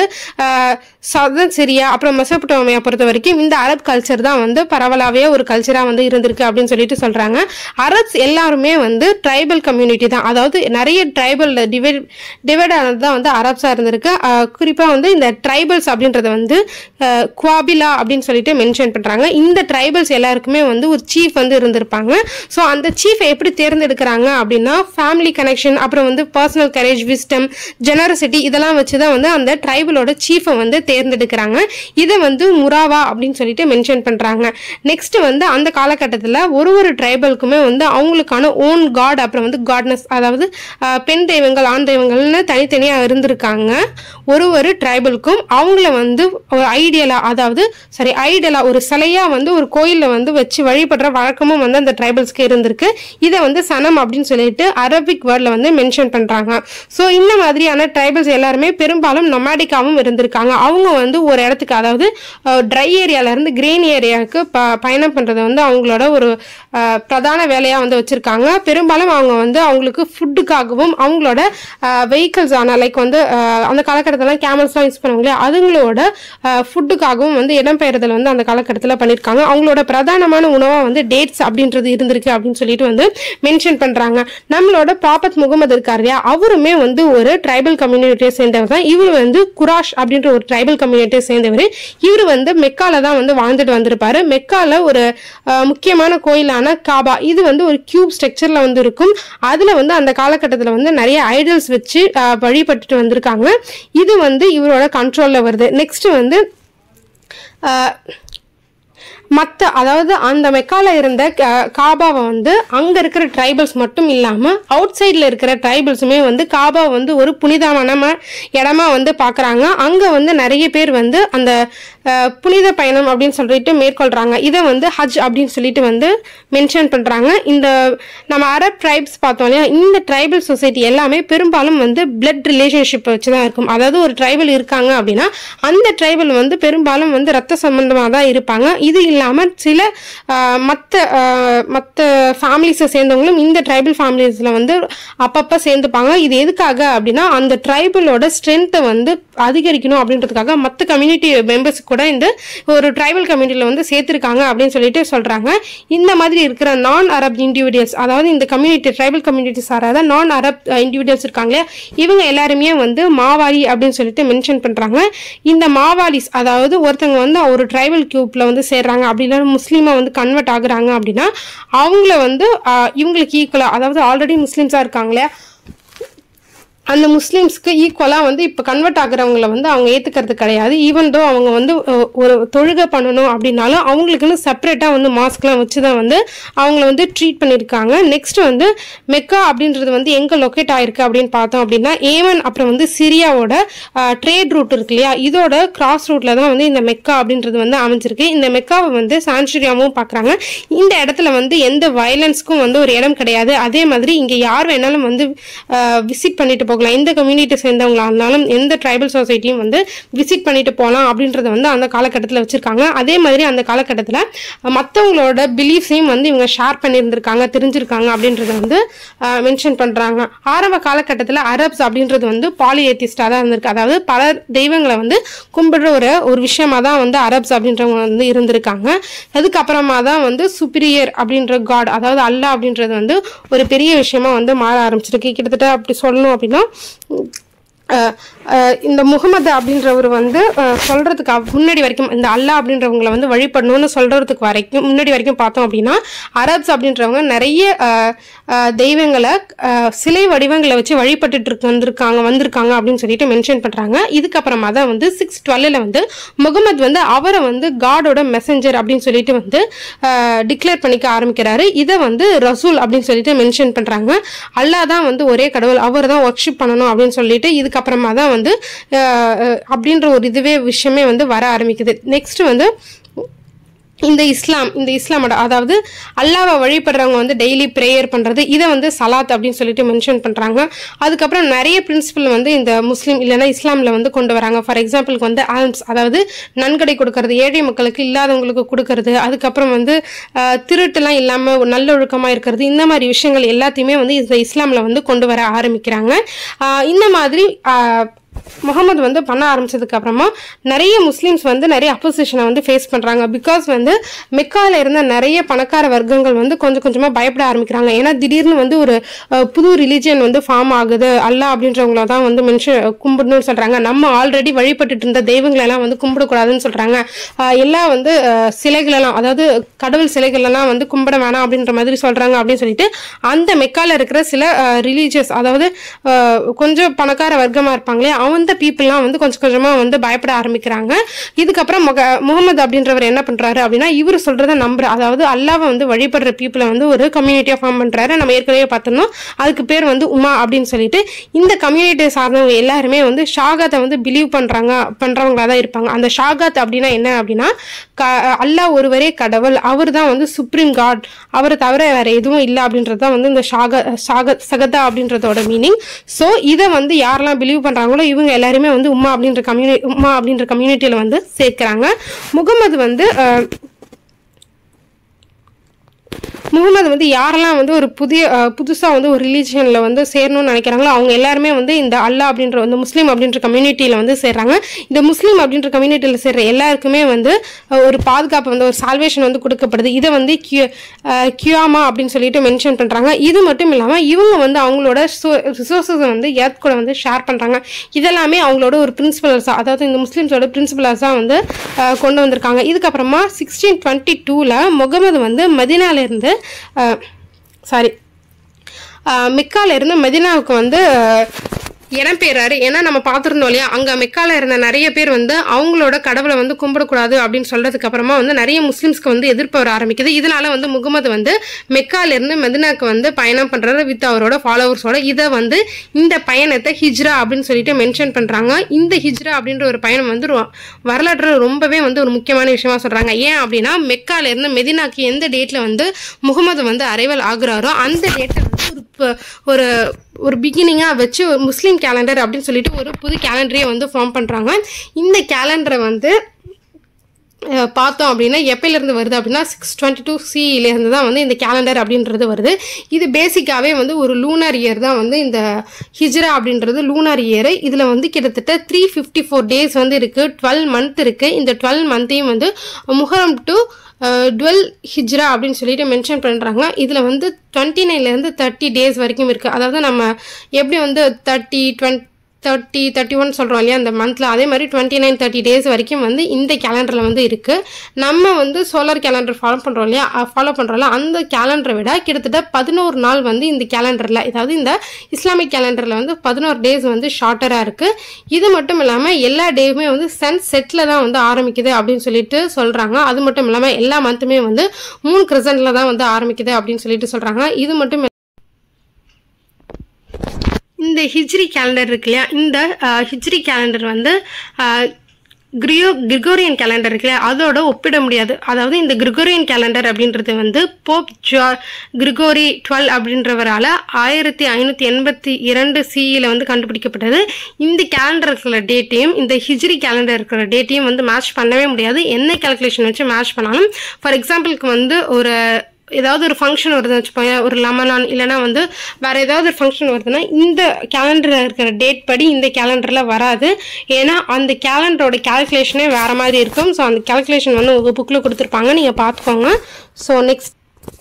சதன் சிரியா அப்புறம் மெசபட்டோமியா பொறுத்த வரைக்கும் இந்த அரப் கல்ச்சர் தான் வந்து பரவலாகவே ஒரு கல்ச்சராக வந்து இருந்திருக்கு அப்படின்னு சொல்லிட்டு சொல்கிறாங்க அரப்ஸ் எல்லாருமே வந்து ட்ரைபல் கம்யூனிட்டி தான் அதாவது நிறைய ட்ரைபல் டிவைட் டிவைட் ஆனது தான் வந்து அரப்ஸாக இருந்திருக்கு குறிப்பாக வந்து இந்த ட்ரைபல்ஸ் அப்படின்றத வந்து குவாபிலா அப்படின்னு சொல்லிட்டு மென்ஷன் பண்ணுறாங்க இந்த ட்ரைபல்ஸ் எல்லாருக்குமே வந்து ஒரு சீஃப் வந்து இருந்திருப்பாங்க ஸோ அந்த சீஃபை எப்படி தேர்ந்தெடுக்கிறாங்க அப்படின்னா ஃபேமிலி கனெக்ஷன் அப்புறம் வந்து பர்சனல் கரேஜ் விஸ்டம் ஜெனரசிட்டி இதெல்லாம் வச்சு தான் வந்து அந்த ட்ரைபலோட சீஃபை வந்து தேர்ந்தெடுக்கிறாங்க இதை வந்து முராவா அப்படின்னு சொல்லிட்டு மென்ஷன் பண்ணுறாங்க நெக்ஸ்ட் வந்து அந்த காலகட்டத்தில் ஒரு ஒரு ட்ரைபலுக்குமே வந்து அவங்களுக்கான ஓன் காட் அப்புறம் வந்து காட்னஸ் அதாவது ஆஹ், பெண் தெய்வங்கள் ஆண் தெய்வங்கள்னு தனித்தனியாக இருந்திருக்காங்க ஒரு ஒரு ட்ரைபலுக்கும் அவங்கள வந்து ஒரு ஐடியலா அதாவது சரி ஐடியலா ஒரு சிலையா வந்து ஒரு கோயிலில் வந்து வச்சு வழிபடுற வழக்கமும் வந்து அந்த ட்ரைபல்ஸ்க்கு இருந்திருக்கு இதை வந்து சனம் அப்படின்னு சொல்லிட்டு அரபிக் வேர்டில் வந்து மென்ஷன் பண்ணுறாங்க ஸோ இந்த மாதிரியான ட்ரைபல்ஸ் எல்லாருமே பெரும்பாலும் நொமாடிக்காவும் இருந்திருக்காங்க அவங்க வந்து ஒரு இடத்துக்கு அதாவது ட்ரை ஏரியாவிலேருந்து கிரீன் ஏரியாவுக்கு ப பயணம் பண்ணுறது வந்து அவங்களோட ஒரு அஹ், பிரதான வேலையாக வந்து வச்சுருக்காங்க பெரும்பாலும் அவங்க வந்து அவங்களுக்கு ஃபுட்டுக்காகவும் அவங்களோட வெஹிக்கிள்ஸ் ஆன லைக் வந்து அஹ், அந்த காலகட்டத்தில் கேமல்ஸ்லாம் யூஸ் பண்ணுவாங்க இல்லையா அதுங்களோட ஃபுட்டுக்காகவும் வந்து இடம்பெயர்தல் வந்து அந்த காலகட்டத்தில் பண்ணியிருக்காங்க அவங்களோட பிரதானமான உணவாக வந்து டேட்ஸ் அப்படின்றது இருந்திருக்கு அப்படின்னு சொல்லிட்டு வந்து மென்ஷன் பண்ணுறாங்க நம்மளோட ப்ராபத் முகமது இருக்கார் இல்லையா அவருமே வந்து ஒரு ட்ரைபல் கம்யூனிட்டியை சேர்ந்தவர் தான் இவர் வந்து குராஷ் அப்படின்ற ஒரு ட்ரைபல் கம்யூனிட்டியை சேர்ந்தவர் இவர் வந்து மெக்கால தான் வந்து வாழ்ந்துட்டு வந்திருப்பாரு மெக்கால ஒரு அஹ், முக்கியமான கோயிலான காபா இது வந்து ஒரு கியூப் ஸ்ட்ரக்சர்ல வந்து இருக்கும் அதுல வந்து அந்த காலகட்டத்தில் வந்து நிறைய ஐடல்ஸ் வச்சு அஹ், வழிபட்டுட்டு வந்திருக்காங்க இது வந்து இவரோட கண்ட்ரோல்ல வருது நெக்ஸ்ட் வந்து மற்ற அதாவது அந்த மெக்கால இருந்த க- காபாவை வந்து அங்கே இருக்கிற ட்ரைபல்ஸ் மட்டும் இல்லாமல் அவுட் சைடில் இருக்கிற ட்ரைபல்ஸுமே வந்து காபா வந்து ஒரு புனிதமான ம- இடமா வந்து பார்க்குறாங்க அங்கே வந்து நிறைய பேர் வந்து அந்த அஹ், புனித பயணம் அப்படின்னு சொல்லிட்டு மேற்கொள்கிறாங்க இதை வந்து ஹஜ் அப்படின்னு சொல்லிட்டு வந்து மென்ஷன் பண்ணுறாங்க இந்த நம்ம அரப் ட்ரைப்ஸ் பார்த்தோம் இல்லையா இந்த ட்ரைபல் சொசைட்டி எல்லாமே பெரும்பாலும் வந்து பிளட் ரிலேஷன்ஷிப் வச்சு தான் இருக்கும் அதாவது ஒரு ட்ரைபல் இருக்காங்க அப்படின்னா அந்த ட்ரைபல் வந்து பெரும்பாலும் வந்து ரத்த சம்பந்தமாக தான் இருப்பாங்க இது இல்லாமல் சில மற்ற மற்ற ஃபேமிலிஸை சேர்ந்தவங்களும் இந்த ட்ரைபல் ஃபேமிலிஸில் வந்து அப்பப்போ சேர்ந்துப்பாங்க இது எதுக்காக அப்படின்னா அந்த ட்ரைபலோட ஸ்ட்ரென்த்தை வந்து அதிகரிக்கணும் அப்படின்றதுக்காக மற்ற கம்யூனிட்டி மெம்பர்ஸ் கூட இந்த ஒரு ட்ரைபல் கம்யூனிட்டியில் வந்து சேர்த்துருக்காங்க அப்படின்னு சொல்லிட்டு சொல்கிறாங்க இந்த மாதிரி இருக்கிற நான் அரப் இண்டிவிஜுவல்ஸ் அதாவது இந்த கம்யூனிட்டி ட்ரைபல் கம்யூனிட்டி சாராத நான் அரப் இண்டிவிஜுவல்ஸ் இருக்காங்களே இவங்க எல்லாருமே வந்து மாவாரி அப்படின்னு சொல்லிட்டு மென்ஷன் பண்ணுறாங்க இந்த மாவாலிஸ் அதாவது ஒருத்தவங்க வந்து ஒரு ட்ரைபல் கியூப்பில் வந்து சேர்றாங்க அப்படி இல்லைன்னா முஸ்லீமாக வந்து கன்வெர்ட் ஆகுறாங்க அப்படின்னா அவங்கள வந்து ஆஹ், இவங்களுக்கு ஈக்குவலாக அதாவது ஆல்ரெடி முஸ்லீம்ஸாக இருக்காங்களே அந்த முஸ்லீம்ஸ்க்கு ஈக்குவலாக வந்து இப்போ கன்வெர்ட் ஆகுறவங்கள வந்து அவங்க ஏற்றுக்கிறது கிடையாது ஈவன் தோ அவங்க வந்து அஹ், ஒரு தொழுகை பண்ணணும் அப்படின்னாலும் அவங்களுக்குன்னு செப்பரேட்டாக வந்து மாஸ்க்லாம் வச்சு தான் வந்து அவங்கள வந்து ட்ரீட் பண்ணியிருக்காங்க நெக்ஸ்ட் வந்து மெக்கா அப்படின்றது வந்து எங்கே லொக்கேட் ஆயிருக்கு அப்படின்னு பார்த்தோம் அப்படின்னா ஏமன் அப்புறம் வந்து சிரியாவோட ட்ரேட் ரூட் இருக்கு இல்லையா இதோட கிராஸ் ரூட்டில் தான் வந்து இந்த மெக்கா அப்படின்றது வந்து அமைஞ்சிருக்கு இந்த மெக்காவை வந்து சான்ச்சுரியாவும் பார்க்குறாங்க இந்த இடத்துல வந்து எந்த வயலன்ஸ்க்கும் வந்து ஒரு இடம் கிடையாது அதே மாதிரி இங்கே யார் வேணாலும் வந்து விசிட் பண்ணிட்டு போகலாம் எந்த கம்யூனிட்டி சேர்ந்தவங்களா இருந்தாலும் எந்த ட்ரைபல் சொசைட்டியும் வந்து விசிட் பண்ணிட்டு போகலாம் அப்படின்றத வந்து அந்த காலகட்டத்தில் வச்சுருக்காங்க அதே மாதிரி அந்த காலகட்டத்தில் மற்றவங்களோட பிலீஃப்ஸையும் வந்து இவங்க ஷேர் பண்ணியிருந்திருக்காங்க தெரிஞ்சிருக்காங்க அப்படின்றத வந்து மென்ஷன் பண்ணுறாங்க ஆரம்ப காலகட்டத்தில் அரப்ஸ் அப்படின்றது வந்து பாலியேத்திஸ்டாக தான் இருந்திருக்கு அதாவது பல தெய்வங்களை வந்து கும்பிடுற ஒரு ஒரு விஷயமா தான் வந்து அரப்ஸ் அப்படின்றவங்க வந்து இருந்திருக்காங்க அதுக்கப்புறமா தான் வந்து சுப்பீரியர் அப்படின்ற காட் அதாவது அல்லாஹ் அப்படின்றது வந்து ஒரு பெரிய விஷயமா வந்து மாற ஆரம்பிச்சிருக்கு கிட்டத்தட்ட அப்படி சொல்லணும் அப்படின்னா அஹ் அஹ் இந்த முகமது அப்படின்றவர் வந்து அஹ் சொல்றதுக்கு அவ்- முன்னாடி வரைக்கும் இந்த அல்லாஹ் அப்படின்றவங்களை வந்து வழிபடணும்னு சொல்றதுக்கு வரைக்கும் முன்னாடி வரைக்கும் பார்த்தோம் அப்படின்னா அரப்ஸ் அப்படின்றவங்க நிறைய அஹ், அஹ், தெய்வங்களை அஹ், சிலை வடிவங்களை வச்சு வழிபட்டுட்டு இருக்கு வந்திருக்காங்க வந்திருக்காங்க அப்படின்னு சொல்லிட்டு மென்ஷன் பண்றாங்க இதுக்கப்புறமா தான் வந்து சிக்ஸ் டுவெல்ல வந்து முகமது வந்து அவரை வந்து காடோட மெசஞ்சர் அப்படின்னு சொல்லிட்டு வந்து டிக்ளேர் பண்ணிக்க ஆரம்பிக்கிறாரு இதை வந்து ரசூல் அப்படின்னு சொல்லிட்டு மென்ஷன் பண்றாங்க அல்லாஹ் தான் வந்து ஒரே கடவுள் அவர் தான் ஒர்க்ஷிப் பண்ணணும் அப்படின்னு சொல்லிட்டு இதுக்கப்புறமா தான் வந்து அஹ், அஹ், அப்படின்ற ஒரு இதுவே விஷயமே வந்து வர ஆரம்பிக்குது நெக்ஸ்ட் வந்து இந்த இஸ்லாம் இந்த இஸ்லாமோட அதாவது அல்லாவை வழிபடுறவங்க வந்து டெய்லி ப்ரேயர் பண்ணுறது இதை வந்து சலாத் அப்படின்னு சொல்லிட்டு மென்ஷன் பண்ணுறாங்க அதுக்கப்புறம் நிறைய பிரின்சிபல் வந்து இந்த முஸ்லீம் இல்லைன்னா இஸ்லாமில் வந்து கொண்டு வராங்க ஃபார் எக்ஸாம்பிளுக்கு வந்து ஆல்ம்ஸ் அதாவது நன்கொடை கொடுக்கறது ஏழை மக்களுக்கு இல்லாதவங்களுக்கு கொடுக்கறது அதுக்கப்புறம் வந்து ஆஹ், திருட்டுலாம் இல்லாமல் நல்லொழுக்கமாக இருக்கிறது இந்த மாதிரி விஷயங்கள் எல்லாத்தையுமே வந்து இந்த இஸ்லாமில் வந்து கொண்டு வர ஆரம்பிக்கிறாங்க ஆஹ், இந்த மாதிரி ஆஹ், முகமது வந்து பண்ண ஆரம்பிச்சதுக்கு அப்புறமா நிறைய முஸ்லீம்ஸ் வந்து நிறைய அப்போசிஷனை வந்து ஃபேஸ் பண்றாங்க பிகாஸ் வந்து மெக்கால இருந்த நிறைய பணக்கார வர்க்கங்கள் வந்து கொஞ்சம் கொஞ்சமா பயப்பட ஆரம்பிக்கிறாங்க ஏன்னா திடீர்னு வந்து ஒரு அஹ், புது ரிலிஜியன் வந்து ஃபார்ம் ஆகுது அல்லாஹ் அப்படின்றவங்கள தான் வந்து மென்ஷன் கும்பிடணும்னு சொல்றாங்க நம்ம ஆல்ரெடி வழிபட்டுட்டு இருந்த தெய்வங்களை எல்லாம் வந்து கும்பிடக்கூடாதுன்னு சொல்றாங்க அஹ், எல்லாம் வந்து அஹ், சிலைகளெல்லாம் அதாவது கடவுள் சிலைகள் எல்லாம் வந்து கும்பிட வேணாம் அப்படின்ற மாதிரி சொல்றாங்க அப்படின்னு சொல்லிட்டு அந்த மெக்கால இருக்கிற சில ரிலீஜியஸ் அதாவது அஹ், கொஞ்சம் பணக்கார வர்க்கமா இருப்பாங்களே அந்த பீப்புளெலாம் வந்து கொஞ்சம் கொஞ்சமா வந்து பயப்பட ஆரம்பிக்கிறாங்க இதுக்கப்புறம் முக முகமது அப்படின்றவர் என்ன பண்றாரு அப்படின்னா இவர் சொல்றத நம்புற அதாவது அல்லாவை வந்து வழிபடுற பீப்புளை வந்து ஒரு கம்யூனிட்டியா ஃபார்ம் பண்றாரு நம்ம ஏற்கனவே பார்த்தோம்னா அதுக்கு பேர் வந்து உமா அப்படின்னு சொல்லிட்டு இந்த கம்யூனிட்டியை சார்ந்தவங்க எல்லாருமே வந்து ஷாகாத்தை வந்து பிலீவ் பண்றாங்க பண்றவங்களா தான் இருப்பாங்க அந்த ஷாகாத் அப்படின்னா என்ன அப்படின்னா க அல்லாஹ் ஒருவரே கடவுள் அவர் தான் வந்து சுப்ரீம் காட் அவரை தவிர வேற எதுவும் இல்லை அப்படின்றது தான் வந்து இந்த ஷாக ஷாக சகதா அப்படின்றதோட மீனிங் ஸோ இதை வந்து யாரெல்லாம் பிலீவ் பண்றாங்களோ இவங்க எல்லாருமே வந்து உம்மா அப்படின்ற கம்யூனி உம்மா அப்படின்ற கம்யூனிட்டியில வந்து சேர்க்கிறாங்க முகமது வந்து அஹ், முகமது வந்து யாரெல்லாம் வந்து ஒரு புதிய புதுசாக வந்து ஒரு ரிலீஜியனில் வந்து சேரணும்னு நினைக்கிறாங்களோ அவங்க எல்லாருமே வந்து இந்த அல்லாஹ் அப்படின்ற வந்து முஸ்லீம் அப்படின்ற கம்யூனிட்டியில் வந்து சேர்றாங்க இந்த முஸ்லீம் அப்படின்ற கம்யூனிட்டியில் சேர்ற எல்லாருக்குமே வந்து அஹ், ஒரு பாதுகாப்பு வந்து ஒரு சால்வேஷன் வந்து கொடுக்கப்படுது இதை வந்து கியூ கியூஆமா அப்படின்னு சொல்லிட்டு மென்ஷன் பண்ணுறாங்க இது மட்டும் இல்லாமல் இவங்க வந்து அவங்களோட ரிசோர்ஸஸ் வந்து எர்த் கூட வந்து ஷேர் பண்ணுறாங்க இதெல்லாமே அவங்களோட ஒரு பிரின்சிபல்ஸாக அதாவது இந்த முஸ்லீம்ஸோட பிரின்சிபல்ஸாக வந்து அஹ், கொண்டு வந்திருக்காங்க இதுக்கப்புறமா சிக்ஸ்டீன் டுவெண்ட்டி டூவில் முகமது வந்து மதினாலேருந்து சாரி மிக்கால இருந்து மெதினாவுக்கு வந்து அஹ், இடம் பெயராரு ஏன்னா நம்ம பார்த்துருந்தோம் இல்லையா அங்கே மெக்கால இருந்த நிறைய பேர் வந்து அவங்களோட கடவுளை வந்து கும்பிடக்கூடாது அப்படின்னு சொல்றதுக்கு அப்புறமா வந்து நிறைய முஸ்லிம்ஸ்க்கு வந்து எதிர்ப்பு வர ஆரம்பிக்குது இதனால வந்து முகமது வந்து மெக்கால இருந்து மெதினாக்கு வந்து பயணம் பண்றாரு வித் அவரோட ஃபாலோவர்ஸோட இதை வந்து இந்த பயணத்தை ஹிஜ்ரா அப்படின்னு சொல்லிட்டு மென்ஷன் பண்றாங்க இந்த ஹிஜ்ரா அப்படின்ற ஒரு பயணம் வந்து ரொ- வரலாற்றுல ரொம்பவே வந்து ஒரு முக்கியமான விஷயமா சொல்றாங்க ஏன் அப்படின்னா மெக்கால இருந்து மெதினாக்கு எந்த டேட்ல வந்து முகமது வந்து அரைவல் ஆகுறாரோ அந்த டேட்டை வந்து ஒரு ப- ஒரு ஒரு பிகினிங்காக வச்சு ஒரு முஸ்லீம் கேலண்டர் அப்படின்னு சொல்லிட்டு ஒரு புது கேலண்டரே வந்து ஃபார்ம் பண்ணுறாங்க இந்த கேலண்டரை வந்து அஹ், பார்த்தோம் அப்படின்னா எப்பயிலேருந்து வருது அப்படின்னா சிக்ஸ் டுவெண்ட்டி டூ சியிலேருந்து தான் வந்து இந்த கேலண்டர் அப்படின்றது வருது இது பேசிக்காகவே வந்து ஒரு லூனார் இயர் தான் வந்து இந்த ஹிஜ்ரா அப்படின்றது லூனார் இயர் இதில் வந்து கிட்டத்தட்ட த்ரீ ஃபிஃப்டி ஃபோர் டேஸ் வந்து இருக்குது டுவெல் மந்த் இருக்குது இந்த டுவெல் மந்த்தையும் வந்து முஹரம் டு டுவெல் ஹிஜ்ரா அப்படின்னு சொல்லிட்டு மென்ஷன் பண்ணுறாங்க இதில் வந்து டுவெண்ட்டி நைன்லேருந்து தேர்ட்டி டேஸ் வரைக்கும் இருக்குது அதாவது நம்ம எப்படி வந்து thirty twenty thirty thirty one சொல்கிறோம் இல்லையா அந்த மந்தில் அதே மாதிரி டுவெண்ட்டி நைன் தேர்ட்டி டேஸ் வரைக்கும் வந்து இந்த கேலண்டரில் வந்து இருக்குது நம்ம வந்து சோலார் கேலண்டர் ஃபாலோ பண்ணுறோம் இல்லையா ஃபாலோ பண்ணுறோம்ல அந்த கேலண்டரை விட கிட்டத்தட்ட பதினோரு நாள் வந்து இந்த கேலண்டரில் அதாவது இந்த இஸ்லாமிக் கேலண்டரில் வந்து பதினோரு டேஸ் வந்து ஷார்ட்டராக இருக்குது இது மட்டும் இல்லாமல் எல்லா டேவுமே வந்து சன் செட்டில் தான் வந்து ஆரம்பிக்குது அப்படின்னு சொல்லிட்டு சொல்கிறாங்க அது மட்டும் இல்லாமல் எல்லா மந்த்துமே வந்து மூணு கிரசன்டில் தான் வந்து ஆரம்பிக்குது அப்படின்னு சொல்லிட்டு சொல்கிறாங்க இது மட்டும் இந்த ஹிஜ்ரி கேலண்டர் இருக்கு இல்லையா இந்த அஹ், ஹிஜ்ரி கேலண்டர் வந்து அஹ், கிரியோ கிரிகோரியன் கேலண்டர் இருக்கு இல்லையா அதோட ஒப்பிட முடியாது அதாவது இந்த கிரிகோரியன் கேலண்டர் அப்படின்றது வந்து போப் ஜா கிரிகோரி டுவெல் அப்படின்றவரால் ஆயிரத்தி ஐநூற்றி எண்பத்தி இரண்டு சிஇயில் வந்து கண்டுபிடிக்கப்பட்டது இந்த கேலண்டர் இருக்கிற டேட்டையும் இந்த ஹிஜ்ரி கேலண்டர் இருக்கிற டேட்டையும் வந்து மேட்ச் பண்ணவே முடியாது என்ன கால்குலேஷன் வச்சு மேட்ச் பண்ணாலும் ஃபார் எக்ஸாம்பிளுக்கு வந்து ஒரு ஏதாவது ஒரு ஃபங்க்ஷன் வருதுன்னு வச்சுக்கோங்க ஒரு லெமனான் இல்லைனா வந்து வேறு ஏதாவது ஒரு ஃபங்க்ஷன் வருதுன்னா இந்த கேலண்டரில் இருக்கிற டேட் படி இந்த கேலண்டரில் வராது ஏன்னா அந்த கேலண்டரோட கேல்குலேஷனே வேறு மாதிரி இருக்கும் ஸோ அந்த கேல்குலேஷன் வந்து உங்கள் புக்கில் கொடுத்துருப்பாங்க நீங்கள் பார்த்துக்கோங்க ஸோ நெக்ஸ்ட்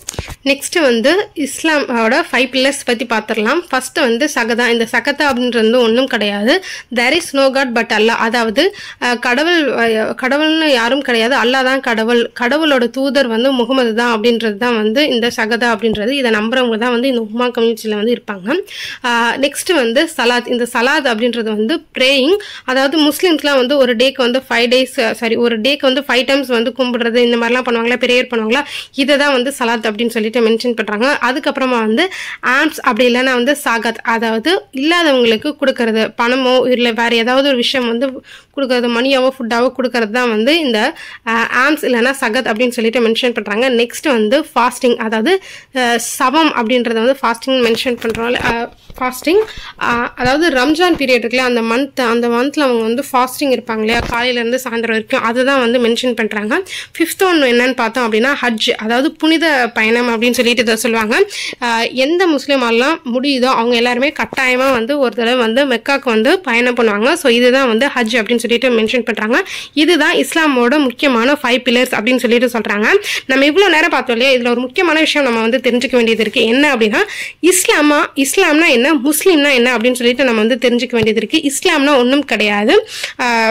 நெக்ஸ்ட் வந்து இஸ்லாமோட ஃபைவ் பில்லர்ஸ் பற்றி பார்த்துடலாம் ஃபர்ஸ்ட் வந்து சகதா இந்த சகதா அப்படின்றது வந்து ஒன்றும் கிடையாது there is no god but Allah அதாவது அஹ், கடவுள் அஹ், கடவுள்னு யாரும் கிடையாது அல்லா தான் கடவுள் கடவுளோட தூதர் வந்து முகமது தான் அப்படின்றது தான் வந்து இந்த சகதா அப்படின்றது இதை நம்புறவங்க தான் வந்து இந்த உமா கம்யூனிட்டியில் வந்து இருப்பாங்க நெக்ஸ்ட் வந்து சலாத் இந்த சலாத் அப்படின்றது வந்து ப்ரேயிங் அதாவது முஸ்லீம்ஸ்லாம் வந்து ஒரு டேக்கு வந்து ஃபைவ் டேஸ் சாரி ஒரு டேக்கு வந்து ஃபைவ் டைம்ஸ் வந்து கும்பிடுறது இந்த மாதிரிலாம் பண்ணுவாங்களா ப்ரேயர் பண்ணுவாங்களா இதை தான் வந்து சலாத் அப்படின்னு சொல்லிட்டு மென்ஷன் பண்ணுறாங்க அதுக்கப்புறமா வந்து ஆம்ஸ் அப்படி இல்லைன்னா வந்து சாகத் அதாவது இல்லாதவங்களுக்கு கொடுக்கறது பணமோ இல்லை வேறு ஏதாவது ஒரு விஷயம் வந்து கொடுக்கறது மணியாவோ ஃபுட்டாவோ கொடுக்கறது தான் வந்து இந்த ஆம்ஸ் இல்லைன்னா சகத் அப்படின்னு சொல்லிட்டு மென்ஷன் பண்ணுறாங்க நெக்ஸ்ட் வந்து ஃபாஸ்டிங் அதாவது அஹ், சவம் அப்படின்றத வந்து ஃபாஸ்டிங் மென்ஷன் பண்ணுறோம் ஃபாஸ்டிங் அதாவது ரம்ஜான் பீரியட் இருக்குல்ல அந்த மந்த் அந்த மந்தில் அவங்க வந்து ஃபாஸ்டிங் இருப்பாங்க இல்லையா காலையிலேருந்து சாயந்தரம் வரைக்கும் அதுதான் வந்து மென்ஷன் பண்ணுறாங்க ஃபிஃப்த் ஒன்று என்னன்னு பார்த்தோம் அப்படின்னா ஹஜ் அதாவது புனித பயணம் அப்படின்னு சொல்லிட்டு இதை சொல்லுவாங்க ஆஹ் எந்த முஸ்லீமாலாம் முடியுதோ அவங்க எல்லாருமே கட்டாயமாக வந்து ஒரு தடவை வந்து மெக்காக்கு வந்து பயணம் பண்ணுவாங்க ஸோ இதுதான் வந்து ஹஜ் அப்படின்னு சொல்லிட்டு மென்ஷன் பண்ணுறாங்க இதுதான் இஸ்லாமோட முக்கியமான ஃபைவ் பில்லர்ஸ் அப்படின்னு சொல்லிட்டு சொல்கிறாங்க நம்ம இவ்வளோ நேரம் பார்த்தோம் இல்லையா இதில் ஒரு முக்கியமான விஷயம் நம்ம வந்து தெரிஞ்சுக்க வேண்டியது இருக்குது என்ன அப்படின்னா இஸ்லாமா இஸ்லாம்னா என்ன முஸ்லீம்னா என்ன அப்படின்னு சொல்லிட்டு நம்ம வந்து தெரிஞ்சுக்க வேண்டியது இருக்குது இஸ்லாம்னா ஒன்றும் கிடையாது ஆஹ்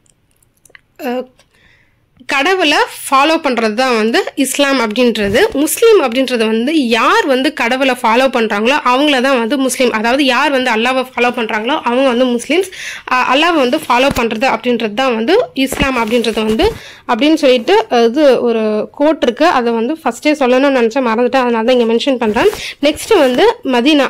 அஹ் கடவுளை ஃபாலோ பண்ணுறது தான் வந்து இஸ்லாம் அப்படின்றது முஸ்லீம் அப்படின்றது வந்து யார் வந்து கடவுளை ஃபாலோ பண்ணுறாங்களோ அவங்கள தான் வந்து முஸ்லீம் அதாவது யார் வந்து அல்லாவை ஃபாலோ பண்ணுறாங்களோ அவங்க வந்து முஸ்லீம்ஸ் அஹ் அல்லாவை வந்து ஃபாலோ பண்ணுறது அப்படின்றது தான் வந்து இஸ்லாம் அப்படின்றது வந்து அப்படின்னு சொல்லிட்டு அஹ் இது ஒரு கோட் இருக்குது அதை வந்து ஃபஸ்ட்டே சொல்லணும்னு நினச்சா மறந்துட்டேன் அதனால தான் இங்கே மென்ஷன் பண்ணுறேன் நெக்ஸ்ட் வந்து மதீனா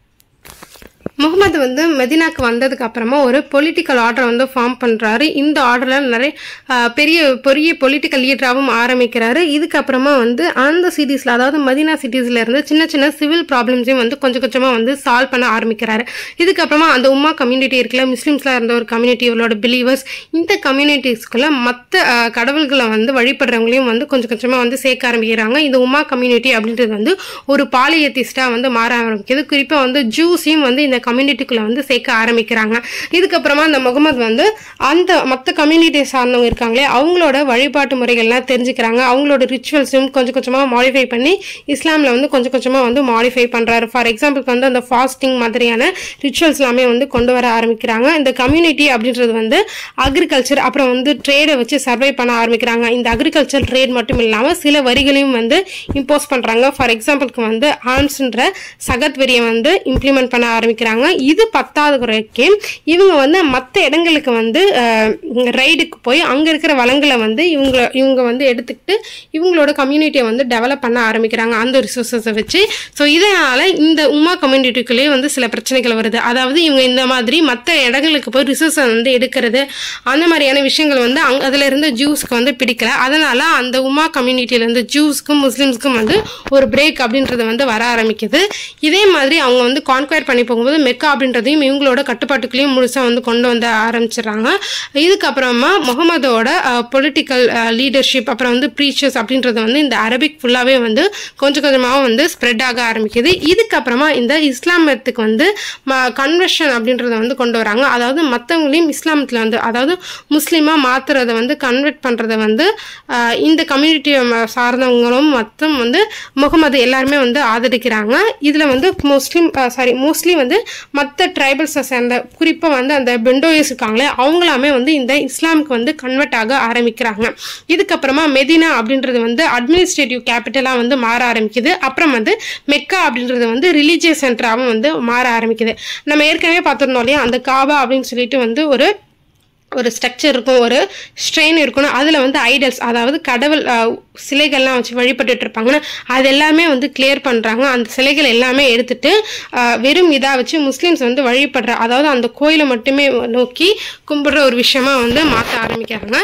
முகமது வந்து மெதினாக்கு வந்ததுக்கு அப்புறமா ஒரு பொலிட்டிக்கல் ஆர்டர் வந்து ஃபார்ம் பண்ணுறாரு இந்த ஆர்டரில் நிறைய ஆஹ், பெரிய பெரிய பொலிட்டிக்கல் லீடராகவும் ஆரம்பிக்கிறாரு இதுக்கப்புறமா வந்து அந்த சிட்டிஸில் அதாவது மதினா சிட்டிஸில் இருந்து சின்ன சின்ன சிவில் ப்ராப்ளம்ஸையும் வந்து கொஞ்சம் கொஞ்சமாக வந்து சால்வ் பண்ண ஆரம்பிக்கிறாரு இதுக்கப்புறமா அந்த உமா கம்யூனிட்டி இருக்குல்ல முஸ்லீம்ஸ்லாம் இருந்த ஒரு கம்யூனிட்டி இவளோட பிலீவர்ஸ் இந்த கம்யூனிட்டிஸ்க்குள்ள மற்ற கடவுள்களை வந்து வழிபடுறவங்களையும் வந்து கொஞ்சம் கொஞ்சமாக வந்து சேர்க்க ஆரம்பிக்கிறாங்க இந்த உமா கம்யூனிட்டி அப்படின்றது வந்து ஒரு பாலியத்திஸ்டாக வந்து மாற ஆரம்பிக்குது குறிப்பாக வந்து ஜூஸையும் வந்து இந்த கம்யூனிட்டிக்குள்ளே வந்து சேர்க்க ஆரம்பிக்கிறாங்க இதுக்கப்புறமா அந்த முகமது வந்து அந்த மற்ற கம்யூனிட்டி சார்ந்தவங்க இருக்காங்களே அவங்களோட வழிபாட்டு முறைகள்லாம் தெரிஞ்சுக்கிறாங்க அவங்களோட ரிச்சுவல்ஸும் கொஞ்சம் கொஞ்சமாக மாடிஃபை பண்ணி இஸ்லாமில் வந்து கொஞ்சம் கொஞ்சமாக வந்து மாடிஃபை பண்ணுறாரு ஃபார் எக்ஸாம்பிளுக்கு வந்து அந்த ஃபாஸ்டிங் மாதிரியான ரிச்சுவல்ஸ் எல்லாமே வந்து கொண்டு வர ஆரம்பிக்கிறாங்க இந்த கம்யூனிட்டி அப்படின்றது வந்து அக்ரிகல்ச்சர் அப்புறம் வந்து ட்ரேடை வச்சு சர்வை பண்ண ஆரம்பிக்கிறாங்க இந்த அக்ரிகல்ச்சர் ட்ரேட் மட்டும் இல்லாமல் சில வரிகளையும் வந்து இம்போஸ் பண்ணுறாங்க ஃபார் எக்ஸாம்பிளுக்கு வந்து ஆம்ஸ்ன்ற சகத் வரியை வந்து இம்ப்ளிமெண்ட் பண்ண ஆரம்பிக்கிறாங்க இது பத்தாவது வரைக்கும் இவங்க வந்து மற்ற இடங்களுக்கு வந்து ரைடுக்கு போய் அங்கே இருக்கிற வளங்களை வந்து இவங்க இவங்க வந்து எடுத்துக்கிட்டு இவங்களோட கம்யூனிட்டியை வந்து டெவலப் பண்ண ஆரம்பிக்கிறாங்க அந்த ரிசோர்ஸஸை வச்சு ஸோ இதனால் இந்த உமா கம்யூனிட்டிக்குள்ளேயே வந்து சில பிரச்சனைகள் வருது அதாவது இவங்க இந்த மாதிரி மற்ற இடங்களுக்கு போய் ரிசோர்ஸை வந்து எடுக்கிறது அந்த மாதிரியான விஷயங்கள் வந்து அங் அதில் இருந்த ஜூஸ்க்கு வந்து பிடிக்கல அதனால அந்த உமா கம்யூனிட்டியில இருந்து ஜூஸ்க்கும் முஸ்லிம்ஸ்க்கும் வந்து ஒரு பிரேக் அப்படின்றது வந்து வர ஆரம்பிக்குது இதே மாதிரி அவங்க வந்து கான்குயர் பண்ணி போகும்போது மெக்கா அப்படின்றதையும் இவங்களோட கட்டுப்பாட்டுக்குள்ளேயும் முழுசாக வந்து கொண்டு வந்து ஆரம்பிச்சிடுறாங்க இதுக்கப்புறமா முகமதோட பொலிட்டிக்கல் லீடர்ஷிப் அப்புறம் வந்து ப்ரீச்சர்ஸ் அப்படின்றது வந்து இந்த அரபிக் ஃபுல்லாகவே வந்து கொஞ்சம் கொஞ்சமாக வந்து ஸ்ப்ரெட் ஆக ஆரம்பிக்குது இதுக்கப்புறமா இந்த இஸ்லாமத்துக்கு வந்து கன்வர்ஷன் அப்படின்றத வந்து கொண்டு வராங்க அதாவது மற்றவங்களையும் இஸ்லாமத்தில் வந்து அதாவது முஸ்லீமாக மாற்றுறத வந்து கன்வெர்ட் பண்ணுறத வந்து ஆஹ், இந்த கம்யூனிட்டி சார்ந்தவங்களும் மொத்தம் வந்து முகமது எல்லாருமே வந்து ஆதரிக்கிறாங்க இதில் வந்து முஸ்லீம் சாரி மோஸ்ட்லி வந்து மற்ற ட்ரைபல்ஸை சேர்ந்த குறிப்பாக வந்து அந்த பெண்டோயஸ் இருக்காங்களே அவங்களாமே வந்து இந்த இஸ்லாமுக்கு வந்து கன்வெர்ட் ஆக ஆரம்பிக்கிறாங்க இதுக்கப்புறமா மெதினா அப்படின்றது வந்து அட்மினிஸ்ட்ரேட்டிவ் கேபிட்டலாக வந்து மாற ஆரம்பிக்குது அப்புறம் வந்து மெக்கா அப்படின்றது வந்து ரிலீஜியஸ் சென்டராகவும் வந்து மாற ஆரம்பிக்குது நம்ம ஏற்கனவே பார்த்துருந்தோம் இல்லையா அந்த காபா அப்படின்னு சொல்லிட்டு வந்து ஒரு ஒரு ஸ்ட்ரக்சர் இருக்கும் ஒரு ஸ்ட்ரெயின் இருக்கணும் அதில் வந்து ஐடல்ஸ் அதாவது கடவுள் அஹ், சிலைகள்லாம் வச்சு வழிபட்டுட்டு இருப்பாங்கன்னா அது எல்லாமே வந்து கிளியர் பண்ணுறாங்க அந்த சிலைகள் எல்லாமே எடுத்துட்டு அஹ், வெறும் இதாக வச்சு முஸ்லீம்ஸ் வந்து வழிபடுற அதாவது அந்த கோயிலை மட்டுமே நோக்கி கும்பிடுற ஒரு விஷயமா வந்து மாற்ற ஆரம்பிக்கிறாங்க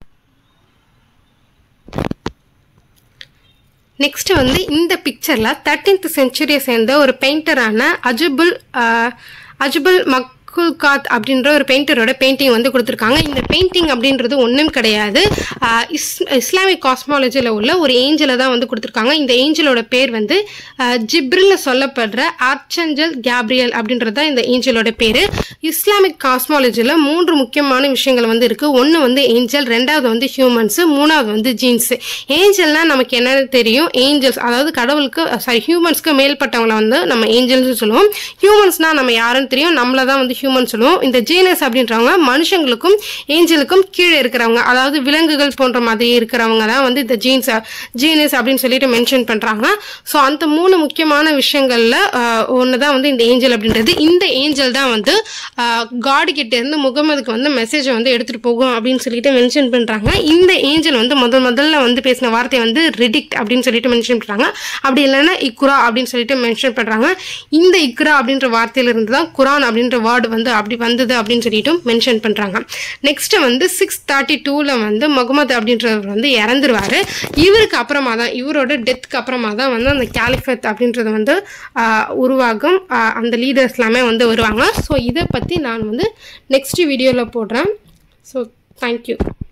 நெக்ஸ்ட் வந்து இந்த பிக்சரில் தேர்ட்டீன்த் செஞ்சுரியை சேர்ந்த ஒரு பெயிண்டரான அஜுபுல் அஹ், அஜுபுல் மக் அக்குல் காத் அப்படின்ற ஒரு பெயிண்டரோட பெயிண்டிங் வந்து கொடுத்துருக்காங்க இந்த பெயிண்டிங் அப்படின்றது ஒன்றும் கிடையாது ஆஹ் இஸ் இஸ்லாமிக் காஸ்மாலஜியில் உள்ள ஒரு ஏஞ்சலை தான் வந்து கொடுத்துருக்காங்க இந்த ஏஞ்சலோட பேர் வந்து ஜிப்ரில் சொல்லப்படுற ஆர்ச்சஞ்சல் கேப்ரியல் அப்படின்றது தான் இந்த ஏஞ்சலோட பேர் இஸ்லாமிக் காஸ்மாலஜியில் மூன்று முக்கியமான விஷயங்கள் வந்து இருக்குது ஒன்று வந்து ஏஞ்சல் ரெண்டாவது வந்து ஹியூமன்ஸு மூணாவது வந்து ஜீன்ஸு ஏஞ்சல்னா நமக்கு என்ன தெரியும் ஏஞ்சல்ஸ் அதாவது கடவுளுக்கு சாரி ஹியூமன்ஸ்க்கு மேல்பட்டவங்கள வந்து நம்ம ஏஞ்சல்ஸ் சொல்லுவோம் ஹியூமன்ஸ்னா நம்ம யாருன்னு தெரியும் நம்மள தான் வந்து ஹியூமன் சொல்லுவோம் இந்த ஜீனஸ் அப்படின்றவங்க மனுஷங்களுக்கும் ஏஞ்சலுக்கும் கீழே இருக்கிறவங்க அதாவது விலங்குகள் போன்ற மாதிரி இருக்கிறவங்க தான் வந்து இந்த ஜீன்ஸ் ஜீனஸ் அப்படின்னு சொல்லிட்டு மென்ஷன் பண்ணுறாங்க ஸோ அந்த மூணு முக்கியமான விஷயங்களில் ஒன்று தான் வந்து இந்த ஏஞ்சல் அப்படின்றது இந்த ஏஞ்சல் தான் வந்து காடு கிட்ட இருந்து முகமதுக்கு வந்து மெசேஜை வந்து எடுத்துகிட்டு போகும் அப்படின்னு சொல்லிட்டு மென்ஷன் பண்ணுறாங்க இந்த ஏஞ்சல் வந்து முதல் முதல்ல வந்து பேசின வார்த்தை வந்து ரிடிக்ட் அப்படின்னு சொல்லிட்டு மென்ஷன் பண்ணுறாங்க அப்படி இல்லைன்னா இக்ரா அப்படின்னு சொல்லிட்டு மென்ஷன் பண்ணுறாங்க இந்த இக்ரா அப்படின்ற வார்த்தையிலிருந்து தான் குரான் அப்படின்ற வேர்டு வந்து அப்படி வந்தது அப்படின்னு சொல்லிட்டு மென்ஷன் பண்ணுறாங்க நெக்ஸ்ட் வந்து சிக்ஸ் தேர்ட்டி டூவில் வந்து முகமது அப்படின்றவர் வந்து இறந்துருவார் இவருக்கு அப்புறமா தான் இவரோட டெத்துக்கு அப்புறமா தான் வந்து அந்த கேலிஃபத் அப்படின்றது வந்து ஆஹ், உருவாகும் ஆஹ், அந்த லீடர்ஸ் எல்லாமே வந்து வருவாங்க ஸோ இதை பற்றி நான் வந்து நெக்ஸ்ட் வீடியோவில் போடுறேன் ஸோ தேங்க்யூ